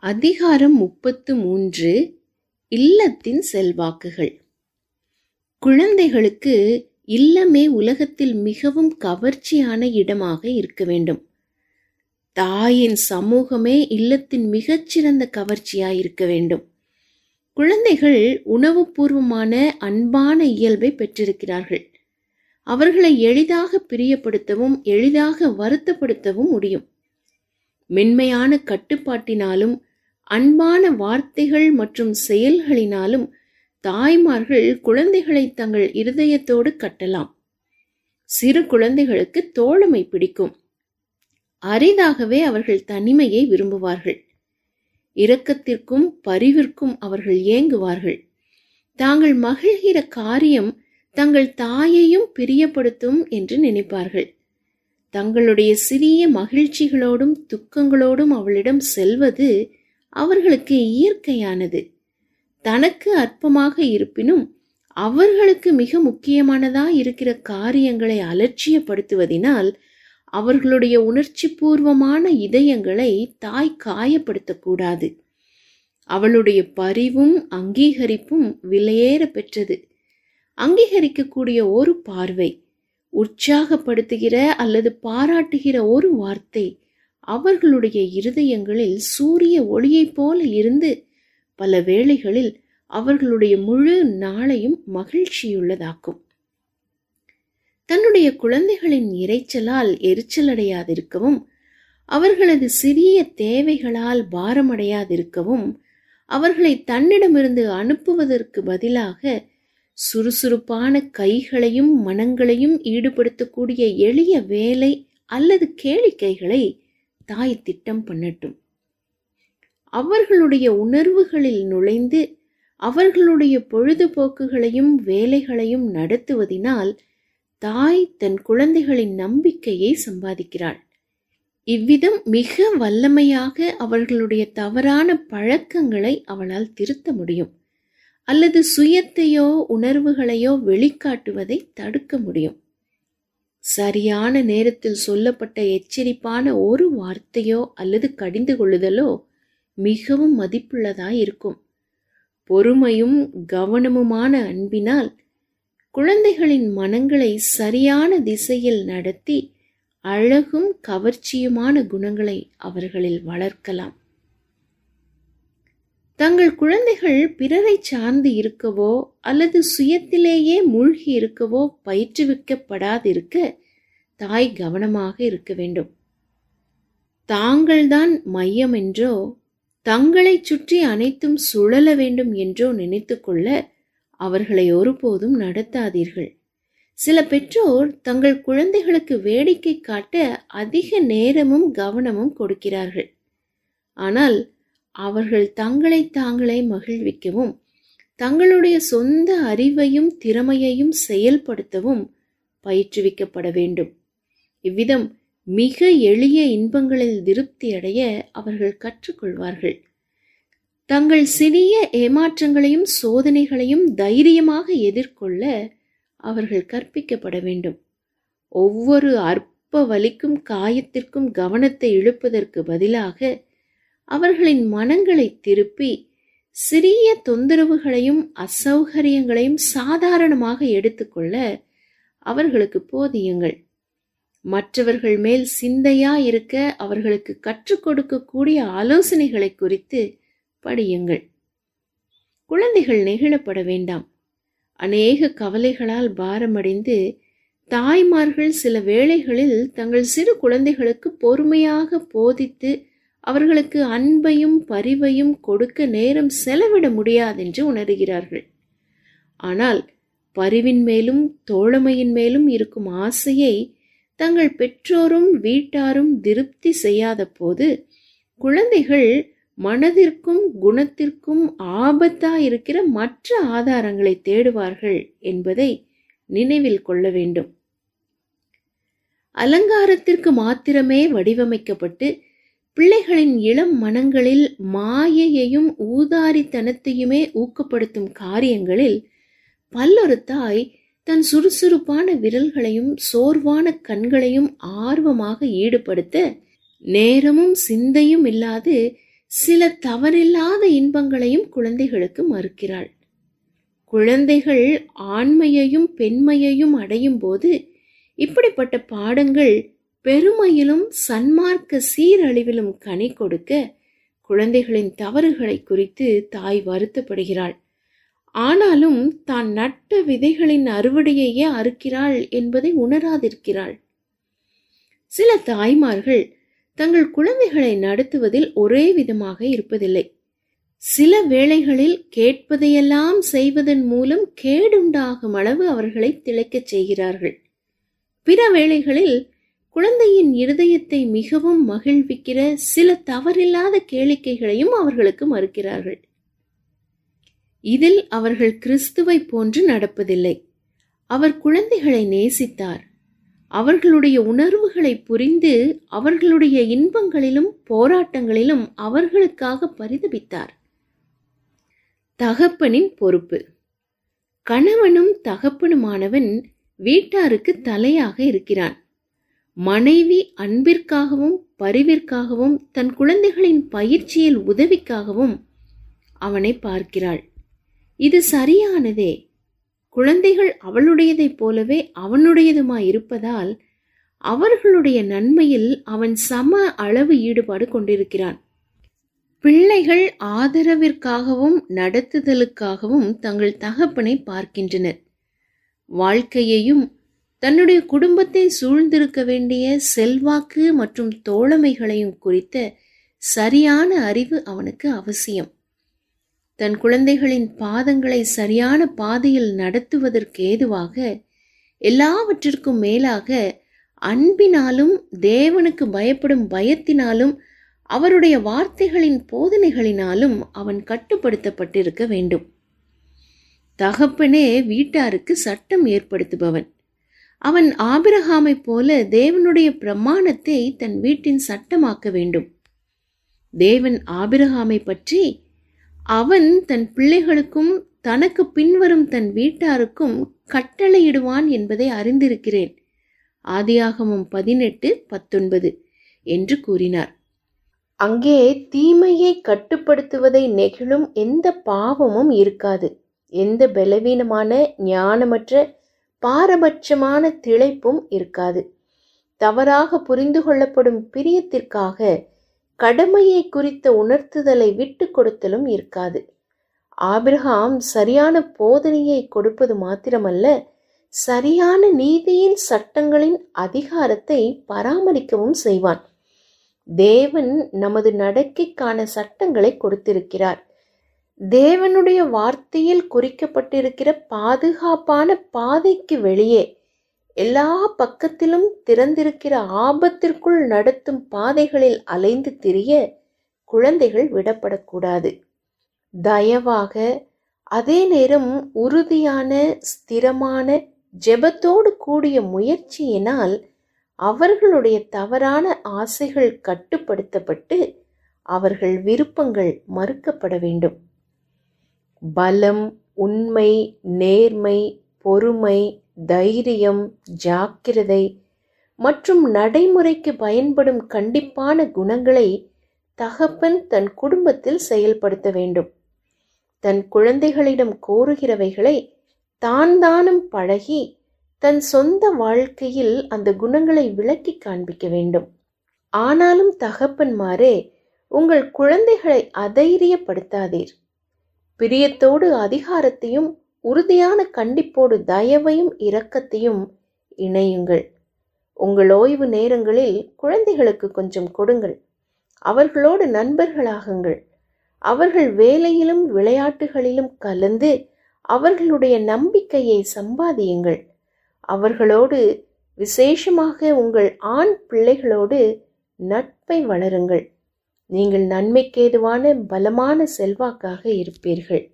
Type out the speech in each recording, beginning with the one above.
அதிகாரம் முப்பத்து மூன்று இல்லத்தின் செல்வாக்குகள் குழந்தைகளுக்கு இல்லமே உலகத்தில் மிகவும் கவர்ச்சியான இடமாக இருக்க வேண்டும் தாயின் சமூகமே இல்லத்தின் மிகச்சிறந்த கவர்ச்சியாய் இருக்க வேண்டும் குழந்தைகள் உணவுபூர்வமான அன்பான இயல்பை பெற்றிருக்கிறார்கள் அவர்களை எளிதாக பிரியப்படுத்தவும் எளிதாக வருத்தப்படுத்தவும் முடியும் மென்மையான கட்டுப்பாட்டினாலும் அன்பான வார்த்தைகள் மற்றும் செயல்களினாலும் தாய்மார்கள் குழந்தைகளை தங்கள் இருதயத்தோடு கட்டலாம் சிறு குழந்தைகளுக்கு தோழமை பிடிக்கும் அரிதாகவே அவர்கள் தனிமையை விரும்புவார்கள் இரக்கத்திற்கும் பரிவிற்கும் அவர்கள் ஏங்குவார்கள் தாங்கள் மகிழ்கிற காரியம் தங்கள் தாயையும் பிரியப்படுத்தும் என்று நினைப்பார்கள் தங்களுடைய சிறிய மகிழ்ச்சிகளோடும் துக்கங்களோடும் அவளிடம் செல்வது அவர்களுக்கு இயற்கையானது தனக்கு அற்பமாக இருப்பினும் அவர்களுக்கு மிக முக்கியமானதா இருக்கிற காரியங்களை அலட்சியப்படுத்துவதினால் அவர்களுடைய உணர்ச்சி பூர்வமான இதயங்களை தாய் காயப்படுத்தக்கூடாது அவளுடைய பரிவும் அங்கீகரிப்பும் விலையேற பெற்றது அங்கீகரிக்கக்கூடிய ஒரு பார்வை உற்சாகப்படுத்துகிற அல்லது பாராட்டுகிற ஒரு வார்த்தை அவர்களுடைய இருதயங்களில் சூரிய ஒளியைப் போல இருந்து பல வேளைகளில் அவர்களுடைய முழு நாளையும் மகிழ்ச்சியுள்ளதாக்கும் தன்னுடைய குழந்தைகளின் இறைச்சலால் எரிச்சலடையாதிருக்கவும் அவர்களது சிறிய தேவைகளால் பாரமடையாதிருக்கவும் அவர்களை தன்னிடமிருந்து அனுப்புவதற்கு பதிலாக சுறுசுறுப்பான கைகளையும் மனங்களையும் ஈடுபடுத்தக்கூடிய எளிய வேலை அல்லது கேளிக்கைகளை தாய் திட்டம் பண்ணட்டும் அவர்களுடைய உணர்வுகளில் நுழைந்து அவர்களுடைய பொழுதுபோக்குகளையும் வேலைகளையும் நடத்துவதினால் தாய் தன் குழந்தைகளின் நம்பிக்கையை சம்பாதிக்கிறாள் இவ்விதம் மிக வல்லமையாக அவர்களுடைய தவறான பழக்கங்களை அவளால் திருத்த முடியும் அல்லது சுயத்தையோ உணர்வுகளையோ வெளிக்காட்டுவதை தடுக்க முடியும் சரியான நேரத்தில் சொல்லப்பட்ட எச்சரிப்பான ஒரு வார்த்தையோ அல்லது கடிந்து கொள்ளுதலோ மிகவும் மதிப்புள்ளதாய் இருக்கும் பொறுமையும் கவனமுமான அன்பினால் குழந்தைகளின் மனங்களை சரியான திசையில் நடத்தி அழகும் கவர்ச்சியுமான குணங்களை அவர்களில் வளர்க்கலாம் தங்கள் குழந்தைகள் பிறரை சார்ந்து இருக்கவோ அல்லது சுயத்திலேயே மூழ்கி இருக்கவோ பயிற்றுவிக்கப்படாதிருக்க தாய் கவனமாக இருக்க வேண்டும் தாங்கள்தான் மையம் என்றோ தங்களை சுற்றி அனைத்தும் சுழல வேண்டும் என்றோ நினைத்து கொள்ள அவர்களை ஒருபோதும் நடத்தாதீர்கள் சில பெற்றோர் தங்கள் குழந்தைகளுக்கு வேடிக்கை காட்ட அதிக நேரமும் கவனமும் கொடுக்கிறார்கள் ஆனால் அவர்கள் தங்களை தாங்களே மகிழ்விக்கவும் தங்களுடைய சொந்த அறிவையும் திறமையையும் செயல்படுத்தவும் பயிற்றுவிக்கப்பட வேண்டும் இவ்விதம் மிக எளிய இன்பங்களில் திருப்தி அடைய அவர்கள் கற்றுக்கொள்வார்கள் தங்கள் சிறிய ஏமாற்றங்களையும் சோதனைகளையும் தைரியமாக எதிர்கொள்ள அவர்கள் கற்பிக்கப்பட வேண்டும் ஒவ்வொரு அற்ப வலிக்கும் காயத்திற்கும் கவனத்தை இழுப்பதற்கு பதிலாக அவர்களின் மனங்களை திருப்பி சிறிய தொந்தரவுகளையும் அசௌகரியங்களையும் சாதாரணமாக எடுத்துக்கொள்ள அவர்களுக்கு போதியுங்கள் மற்றவர்கள் மேல் சிந்தையா இருக்க அவர்களுக்கு கற்றுக் கொடுக்கக்கூடிய ஆலோசனைகளை குறித்து படியுங்கள் குழந்தைகள் நெகிழப்பட வேண்டாம் அநேக கவலைகளால் பாரமடைந்து தாய்மார்கள் சில வேளைகளில் தங்கள் சிறு குழந்தைகளுக்கு பொறுமையாக போதித்து அவர்களுக்கு அன்பையும் பரிவையும் கொடுக்க நேரம் செலவிட முடியாதென்று உணர்கிறார்கள் ஆனால் பரிவின் மேலும் தோழமையின் மேலும் இருக்கும் ஆசையை தங்கள் பெற்றோரும் வீட்டாரும் திருப்தி செய்யாத போது குழந்தைகள் மனதிற்கும் குணத்திற்கும் ஆபத்தா இருக்கிற மற்ற ஆதாரங்களை தேடுவார்கள் என்பதை நினைவில் கொள்ள வேண்டும் அலங்காரத்திற்கு மாத்திரமே வடிவமைக்கப்பட்டு பிள்ளைகளின் இளம் மனங்களில் மாயையையும் ஊதாரித்தனத்தையுமே ஊக்கப்படுத்தும் காரியங்களில் பல்லொரு தாய் தன் சுறுசுறுப்பான விரல்களையும் சோர்வான கண்களையும் ஆர்வமாக ஈடுபடுத்த நேரமும் சிந்தையும் இல்லாது சில தவறில்லாத இன்பங்களையும் குழந்தைகளுக்கு மறுக்கிறாள் குழந்தைகள் ஆண்மையையும் பெண்மையையும் அடையும் போது இப்படிப்பட்ட பாடங்கள் பெருமையிலும் சன்மார்க்க சீரழிவிலும் கனி கொடுக்க குழந்தைகளின் தவறுகளை குறித்து தாய் வருத்தப்படுகிறாள் ஆனாலும் தான் நட்ட விதைகளின் அறுவடையையே அறுக்கிறாள் என்பதை உணராதிருக்கிறாள் சில தாய்மார்கள் தங்கள் குழந்தைகளை நடத்துவதில் ஒரே விதமாக இருப்பதில்லை சில வேளைகளில் கேட்பதையெல்லாம் செய்வதன் மூலம் கேடுண்டாகும் அளவு அவர்களை திளைக்கச் செய்கிறார்கள் பிற வேளைகளில் குழந்தையின் இருதயத்தை மிகவும் மகிழ்விக்கிற சில தவறில்லாத கேளிக்கைகளையும் அவர்களுக்கு மறுக்கிறார்கள் இதில் அவர்கள் கிறிஸ்துவை போன்று நடப்பதில்லை அவர் குழந்தைகளை நேசித்தார் அவர்களுடைய உணர்வுகளை புரிந்து அவர்களுடைய இன்பங்களிலும் போராட்டங்களிலும் அவர்களுக்காக பரிதபித்தார் தகப்பனின் பொறுப்பு கணவனும் தகப்பனுமானவன் வீட்டாருக்கு தலையாக இருக்கிறான் மனைவி அன்பிற்காகவும் பரிவிற்காகவும் தன் குழந்தைகளின் பயிற்சியில் உதவிக்காகவும் அவனை பார்க்கிறாள் இது சரியானதே குழந்தைகள் அவளுடையதைப் போலவே அவனுடையதுமாய் இருப்பதால் அவர்களுடைய நன்மையில் அவன் சம அளவு ஈடுபாடு கொண்டிருக்கிறான் பிள்ளைகள் ஆதரவிற்காகவும் நடத்துதலுக்காகவும் தங்கள் தகப்பனை பார்க்கின்றனர் வாழ்க்கையையும் தன்னுடைய குடும்பத்தை சூழ்ந்திருக்க வேண்டிய செல்வாக்கு மற்றும் தோழமைகளையும் குறித்த சரியான அறிவு அவனுக்கு அவசியம் தன் குழந்தைகளின் பாதங்களை சரியான பாதையில் நடத்துவதற்கு ஏதுவாக எல்லாவற்றிற்கும் மேலாக அன்பினாலும் தேவனுக்கு பயப்படும் பயத்தினாலும் அவருடைய வார்த்தைகளின் போதனைகளினாலும் அவன் கட்டுப்படுத்தப்பட்டிருக்க வேண்டும் தகப்பனே வீட்டாருக்கு சட்டம் ஏற்படுத்துபவன் அவன் ஆபிரகாமைப் போல தேவனுடைய பிரமாணத்தை தன் வீட்டின் சட்டமாக்க வேண்டும் தேவன் ஆபிரகாமை பற்றி அவன் தன் பிள்ளைகளுக்கும் தனக்கு பின்வரும் தன் வீட்டாருக்கும் கட்டளையிடுவான் என்பதை அறிந்திருக்கிறேன் ஆதியாகமம் பதினெட்டு பத்தொன்பது என்று கூறினார் அங்கே தீமையை கட்டுப்படுத்துவதை நெகிழும் எந்த பாவமும் இருக்காது எந்த பலவீனமான ஞானமற்ற பாரபட்சமான திளைப்பும் இருக்காது தவறாக புரிந்து கொள்ளப்படும் பிரியத்திற்காக கடமையை குறித்த உணர்த்துதலை விட்டு கொடுத்தலும் இருக்காது ஆபிரகாம் சரியான போதனையை கொடுப்பது மாத்திரமல்ல சரியான நீதியின் சட்டங்களின் அதிகாரத்தை பராமரிக்கவும் செய்வான் தேவன் நமது நடக்கைக்கான சட்டங்களை கொடுத்திருக்கிறார் தேவனுடைய வார்த்தையில் குறிக்கப்பட்டிருக்கிற பாதுகாப்பான பாதைக்கு வெளியே எல்லா பக்கத்திலும் திறந்திருக்கிற ஆபத்திற்குள் நடத்தும் பாதைகளில் அலைந்து திரிய குழந்தைகள் விடப்படக்கூடாது தயவாக அதே நேரம் உறுதியான ஸ்திரமான ஜெபத்தோடு கூடிய முயற்சியினால் அவர்களுடைய தவறான ஆசைகள் கட்டுப்படுத்தப்பட்டு அவர்கள் விருப்பங்கள் மறுக்கப்பட வேண்டும் பலம் உண்மை நேர்மை பொறுமை தைரியம் ஜாக்கிரதை மற்றும் நடைமுறைக்கு பயன்படும் கண்டிப்பான குணங்களை தகப்பன் தன் குடும்பத்தில் செயல்படுத்த வேண்டும் தன் குழந்தைகளிடம் கோருகிறவைகளை தான் தானும் பழகி தன் சொந்த வாழ்க்கையில் அந்த குணங்களை விளக்கி காண்பிக்க வேண்டும் ஆனாலும் தகப்பன்மாரே உங்கள் குழந்தைகளை அதைரியப்படுத்தாதீர் பிரியத்தோடு அதிகாரத்தையும் உறுதியான கண்டிப்போடு தயவையும் இரக்கத்தையும் இணையுங்கள் உங்கள் ஓய்வு நேரங்களில் குழந்தைகளுக்கு கொஞ்சம் கொடுங்கள் அவர்களோடு நண்பர்களாகுங்கள் அவர்கள் வேலையிலும் விளையாட்டுகளிலும் கலந்து அவர்களுடைய நம்பிக்கையை சம்பாதியுங்கள் அவர்களோடு விசேஷமாக உங்கள் ஆண் பிள்ளைகளோடு நட்பை வளருங்கள் நீங்கள் நன்மைக்கேதுவான பலமான செல்வாக்காக இருப்பீர்கள்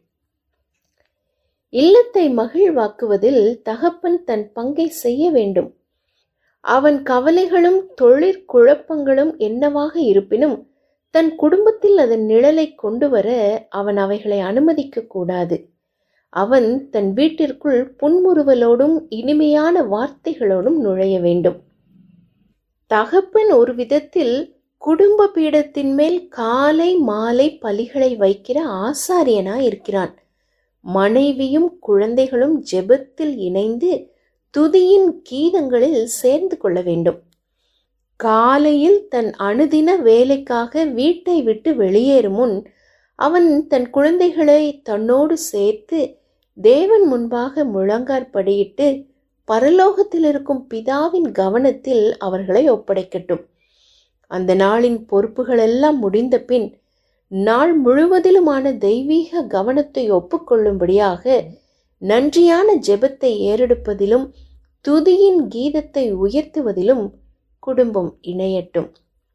இல்லத்தை மகிழ்வாக்குவதில் தகப்பன் தன் பங்கை செய்ய வேண்டும் அவன் கவலைகளும் தொழிற்குழப்பங்களும் என்னவாக இருப்பினும் தன் குடும்பத்தில் அதன் நிழலை கொண்டு வர அவன் அவைகளை அனுமதிக்க கூடாது அவன் தன் வீட்டிற்குள் புன்முறுவலோடும் இனிமையான வார்த்தைகளோடும் நுழைய வேண்டும் தகப்பன் ஒரு விதத்தில் குடும்ப பீடத்தின் மேல் காலை மாலை பலிகளை வைக்கிற ஆசாரியனாய் இருக்கிறான் மனைவியும் குழந்தைகளும் ஜெபத்தில் இணைந்து துதியின் கீதங்களில் சேர்ந்து கொள்ள வேண்டும் காலையில் தன் அனுதின வேலைக்காக வீட்டை விட்டு வெளியேறும் முன் அவன் தன் குழந்தைகளை தன்னோடு சேர்த்து தேவன் முன்பாக முழங்காற்படியிட்டு பரலோகத்தில் இருக்கும் பிதாவின் கவனத்தில் அவர்களை ஒப்படைக்கட்டும் அந்த நாளின் பொறுப்புகளெல்லாம் முடிந்த பின் நாள் முழுவதிலுமான தெய்வீக கவனத்தை ஒப்புக்கொள்ளும்படியாக நன்றியான ஜெபத்தை ஏறெடுப்பதிலும் துதியின் கீதத்தை உயர்த்துவதிலும் குடும்பம் இணையட்டும்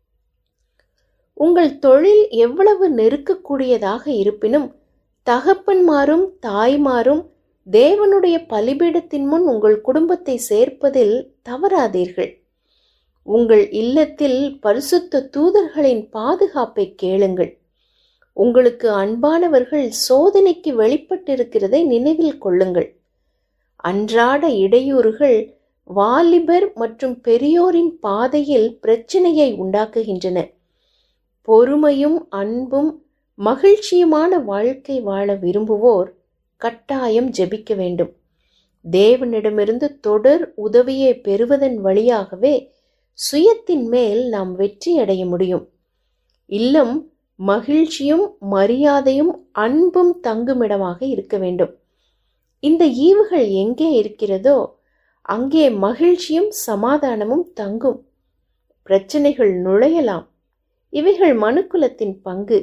உங்கள் தொழில் எவ்வளவு நெருக்கக்கூடியதாக இருப்பினும் தகப்பன்மாரும் தாய்மாரும் தேவனுடைய பலிபீடத்தின் முன் உங்கள் குடும்பத்தை சேர்ப்பதில் தவறாதீர்கள் உங்கள் இல்லத்தில் பரிசுத்த தூதர்களின் பாதுகாப்பை கேளுங்கள் உங்களுக்கு அன்பானவர்கள் சோதனைக்கு வெளிப்பட்டிருக்கிறதை நினைவில் கொள்ளுங்கள் அன்றாட இடையூறுகள் வாலிபர் மற்றும் பெரியோரின் பாதையில் பிரச்சனையை உண்டாக்குகின்றன பொறுமையும் அன்பும் மகிழ்ச்சியுமான வாழ்க்கை வாழ விரும்புவோர் கட்டாயம் ஜெபிக்க வேண்டும் தேவனிடமிருந்து தொடர் உதவியை பெறுவதன் வழியாகவே சுயத்தின் மேல் நாம் வெற்றி அடைய முடியும் இல்லம் மகிழ்ச்சியும் மரியாதையும் அன்பும் தங்குமிடமாக இருக்க வேண்டும் இந்த ஈவுகள் எங்கே இருக்கிறதோ அங்கே மகிழ்ச்சியும் சமாதானமும் தங்கும் பிரச்சனைகள் நுழையலாம் இவைகள் மனுக்குலத்தின் பங்கு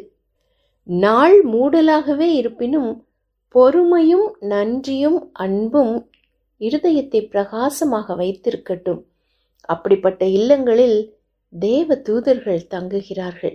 நாள் மூடலாகவே இருப்பினும் பொறுமையும் நன்றியும் அன்பும் இருதயத்தை பிரகாசமாக வைத்திருக்கட்டும் அப்படிப்பட்ட இல்லங்களில் தேவ தூதர்கள் தங்குகிறார்கள்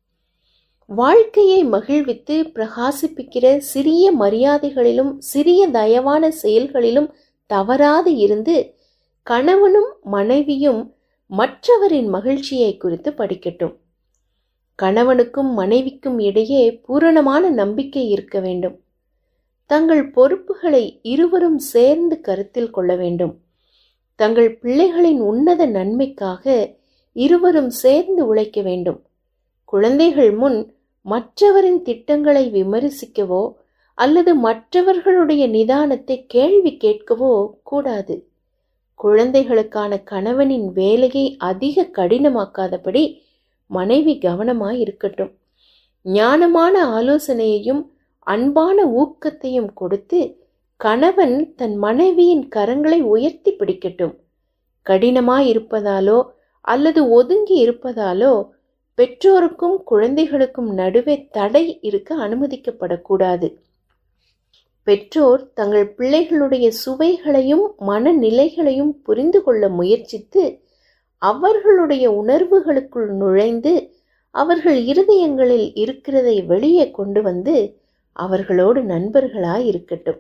வாழ்க்கையை மகிழ்வித்து பிரகாசிப்பிக்கிற சிறிய மரியாதைகளிலும் சிறிய தயவான செயல்களிலும் தவறாது இருந்து கணவனும் மனைவியும் மற்றவரின் மகிழ்ச்சியை குறித்து படிக்கட்டும் கணவனுக்கும் மனைவிக்கும் இடையே பூரணமான நம்பிக்கை இருக்க வேண்டும் தங்கள் பொறுப்புகளை இருவரும் சேர்ந்து கருத்தில் கொள்ள வேண்டும் தங்கள் பிள்ளைகளின் உன்னத நன்மைக்காக இருவரும் சேர்ந்து உழைக்க வேண்டும் குழந்தைகள் முன் மற்றவரின் திட்டங்களை விமர்சிக்கவோ அல்லது மற்றவர்களுடைய நிதானத்தை கேள்வி கேட்கவோ கூடாது குழந்தைகளுக்கான கணவனின் வேலையை அதிக கடினமாக்காதபடி மனைவி கவனமாய் இருக்கட்டும் ஞானமான ஆலோசனையையும் அன்பான ஊக்கத்தையும் கொடுத்து கணவன் தன் மனைவியின் கரங்களை உயர்த்தி பிடிக்கட்டும் கடினமாய் இருப்பதாலோ அல்லது ஒதுங்கி இருப்பதாலோ பெற்றோருக்கும் குழந்தைகளுக்கும் நடுவே தடை இருக்க அனுமதிக்கப்படக்கூடாது பெற்றோர் தங்கள் பிள்ளைகளுடைய சுவைகளையும் மனநிலைகளையும் புரிந்து கொள்ள முயற்சித்து அவர்களுடைய உணர்வுகளுக்குள் நுழைந்து அவர்கள் இருதயங்களில் இருக்கிறதை வெளியே கொண்டு வந்து அவர்களோடு நண்பர்களாய் இருக்கட்டும்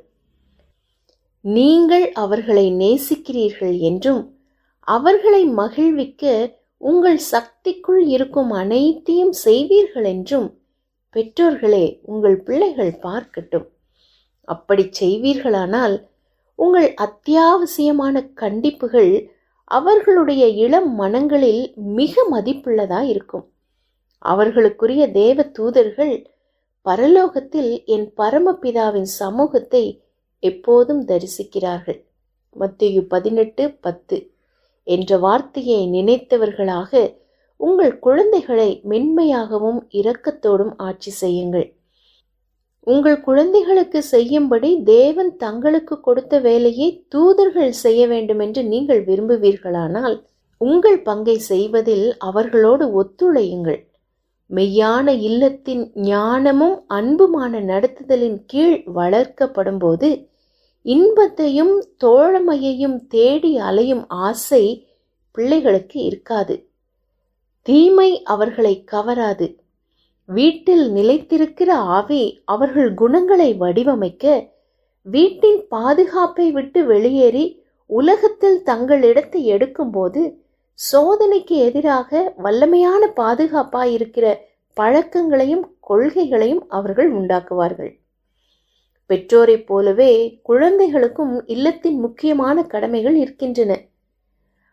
நீங்கள் அவர்களை நேசிக்கிறீர்கள் என்றும் அவர்களை மகிழ்விக்க உங்கள் சக்திக்குள் இருக்கும் அனைத்தையும் செய்வீர்கள் என்றும் பெற்றோர்களே உங்கள் பிள்ளைகள் பார்க்கட்டும் அப்படி செய்வீர்களானால் உங்கள் அத்தியாவசியமான கண்டிப்புகள் அவர்களுடைய இளம் மனங்களில் மிக மதிப்புள்ளதாய் இருக்கும் அவர்களுக்குரிய தேவ தூதர்கள் பரலோகத்தில் என் பரமபிதாவின் சமூகத்தை எப்போதும் தரிசிக்கிறார்கள் மத்தியு பதினெட்டு பத்து என்ற வார்த்தையை நினைத்தவர்களாக உங்கள் குழந்தைகளை மென்மையாகவும் இரக்கத்தோடும் ஆட்சி செய்யுங்கள் உங்கள் குழந்தைகளுக்கு செய்யும்படி தேவன் தங்களுக்கு கொடுத்த வேலையை தூதர்கள் செய்ய வேண்டும் என்று நீங்கள் விரும்புவீர்களானால் உங்கள் பங்கை செய்வதில் அவர்களோடு ஒத்துழையுங்கள் மெய்யான இல்லத்தின் ஞானமும் அன்புமான நடத்துதலின் கீழ் வளர்க்கப்படும் போது இன்பத்தையும் தோழமையையும் தேடி அலையும் ஆசை பிள்ளைகளுக்கு இருக்காது தீமை அவர்களை கவராது வீட்டில் நிலைத்திருக்கிற ஆவி அவர்கள் குணங்களை வடிவமைக்க வீட்டின் பாதுகாப்பை விட்டு வெளியேறி உலகத்தில் தங்கள் இடத்தை எடுக்கும்போது சோதனைக்கு எதிராக வல்லமையான பாதுகாப்பாய் இருக்கிற பழக்கங்களையும் கொள்கைகளையும் அவர்கள் உண்டாக்குவார்கள் பெற்றோரைப் போலவே குழந்தைகளுக்கும் இல்லத்தின் முக்கியமான கடமைகள் இருக்கின்றன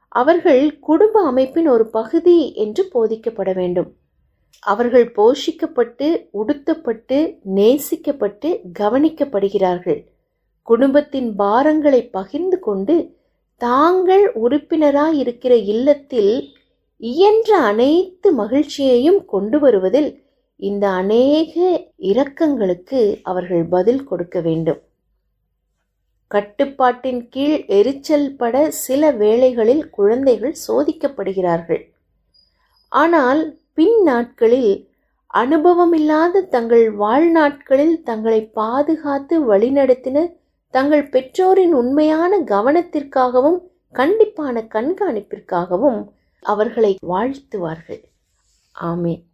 அவர்கள் குடும்ப அமைப்பின் ஒரு பகுதி என்று போதிக்கப்பட வேண்டும் அவர்கள் போஷிக்கப்பட்டு உடுத்தப்பட்டு நேசிக்கப்பட்டு கவனிக்கப்படுகிறார்கள் குடும்பத்தின் பாரங்களை பகிர்ந்து கொண்டு தாங்கள் உறுப்பினராய் இருக்கிற இல்லத்தில் இயன்ற அனைத்து மகிழ்ச்சியையும் கொண்டு வருவதில் இந்த அநேக இரக்கங்களுக்கு அவர்கள் பதில் கொடுக்க வேண்டும் கட்டுப்பாட்டின் கீழ் எரிச்சல் பட சில வேளைகளில் குழந்தைகள் சோதிக்கப்படுகிறார்கள் ஆனால் பின் நாட்களில் அனுபவமில்லாத தங்கள் வாழ்நாட்களில் தங்களை பாதுகாத்து வழிநடத்தின தங்கள் பெற்றோரின் உண்மையான கவனத்திற்காகவும் கண்டிப்பான கண்காணிப்பிற்காகவும் அவர்களை வாழ்த்துவார்கள் ஆமேன்